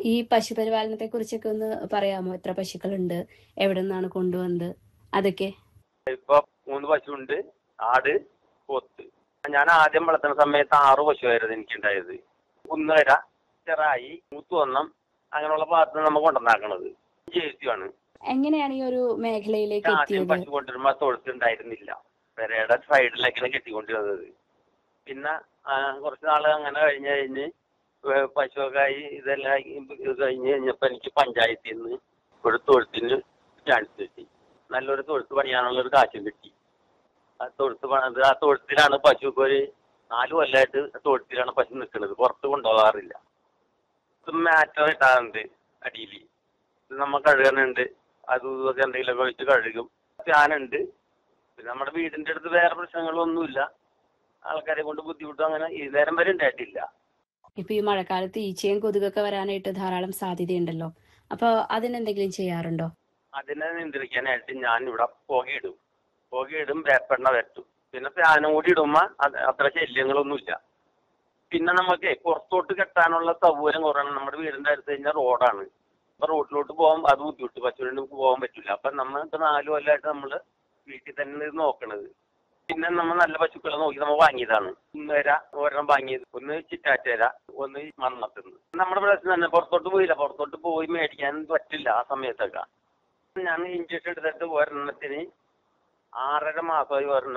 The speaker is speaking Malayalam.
ഈ പശുപരിപാലനത്തെ കുറിച്ചൊക്കെ ഒന്ന് പറയാമോ എത്ര പശുക്കളുണ്ട് എവിടെ നിന്നാണ് കൊണ്ടുവന്നത് അതൊക്കെ ഇപ്പൊ മൂന്ന് പശുവുണ്ട് ആട് പോത്ത് ഞാൻ ആദ്യം വളർത്തുന്ന സമയത്ത് ആറ് പശുവായിരുന്നു എനിക്കുണ്ടായത് കുന്നുകര ചെറായി മൂത്തുവന്നം അങ്ങനെയുള്ള ഭാഗത്ത് നമ്മൾ കൊണ്ടുവന്നാക്കണത് ജേഴ്സിയാണ് എങ്ങനെയാണ് ഈ ഒരു മേഖലയിലേക്ക് ആദ്യം എത്തിയത് പശു കൊണ്ടുവരുമ്പോ തൊഴുത്തുണ്ടായിരുന്നില്ല പെരയുടെ സൈഡിലേക്കാണ് കെട്ടിക്കൊണ്ടിരുന്നത് പിന്നെ ആ, കുറച്ച് നാള് അങ്ങനെ കഴിഞ്ഞ് കഴിഞ്ഞ് ഏ, പശുവൊക്കെ ആയി ഇതെല്ലാം ഇത് കഴിഞ്ഞ് കഴിഞ്ഞപ്പോ എനിക്ക് പഞ്ചായത്തിൽ നിന്ന് ഒരു തൊഴുത്തിന് ചാൻസ് കിട്ടി നല്ലൊരു തൊഴുത്ത് പണിയാനുള്ള ഒരു കാശും കിട്ടി ആ തൊഴുത്ത് പണിത് ആ തൊഴുത്തിലാണ് പശുക്ക് ഒരു നാല് കൊല്ലമായിട്ട് തൊഴുത്തിലാണ് പശു നിൽക്കുന്നത് പുറത്ത് കൊണ്ടുപോകാറില്ല ഇത് മാറ്റർ ഇട്ടാറുണ്ട് അടിയിൽ ഇത് നമ്മ കഴുകാനുണ്ട് അതും ഇതൊക്കെ എന്തെങ്കിലുമൊക്കെ ഒഴിച്ച് കഴുകും ഫാനുണ്ട് പിന്നെ നമ്മുടെ വീടിന്റെ അടുത്ത് വേറെ പ്രശ്നങ്ങളൊന്നുമില്ല ആൾക്കാരെ കൊണ്ട് ബുദ്ധിമുട്ടും അങ്ങനെ ഈ നേരം വരെ ഉണ്ടായിട്ടില്ല ഇപ്പൊ ഈ മഴക്കാലത്ത് ഈച്ചയും കൊതുകൊക്കെ വരാനായിട്ട് ധാരാളം സാധ്യതയുണ്ടല്ലോ അപ്പൊ അതിനെന്തെങ്കിലും ചെയ്യാറുണ്ടോ അതിനെ നിയന്ത്രിക്കാനായിട്ട് ഞാൻ ഇവിടെ പുകയിടും പുകയിടും വേപ്പെണ്ണ വരട്ടും പിന്നെ ഫാനും കൂടി ഇടുമ്പോ അത് അത്ര ശല്യങ്ങളൊന്നുമില്ല പിന്നെ നമുക്ക് പുറത്തോട്ട് കെട്ടാനുള്ള സൗകര്യം കുറവാണ് നമ്മുടെ വീടിന്റെ അടുത്ത് കഴിഞ്ഞാൽ റോഡാണ് അപ്പൊ റോഡിലോട്ട് പോകാൻ അത് ബുദ്ധിമുട്ട് പശുവിന് പോകാൻ പറ്റില്ല അപ്പൊ നമ്മൾ ഇപ്പൊ നാല് കൊല്ലമായിട്ട് നമ്മള് വീട്ടിൽ തന്നെ ഇത് നോക്കണത് പിന്നെ നമ്മൾ നല്ല പശുക്കളെ നോക്കി നമ്മൾ വാങ്ങിയതാണ് ഒന്നര ഒരെണ്ണം വാങ്ങിയത് ഒന്ന് ചിറ്റാറ്റേര ഒന്ന് മണ്ണത്തുനിന്ന് നമ്മുടെ പ്രദേശത്ത് തന്നെ പുറത്തോട്ട് പോയില്ല പുറത്തോട്ട് പോയി മേടിക്കാൻ പറ്റില്ല ആ സമയത്തൊക്കെ ഞാൻ ഇഞ്ചക്ഷൻ എടുത്തിട്ട് ഒരെണ്ണത്തിന് ആറര മാസമായി ഒരെണ്ണം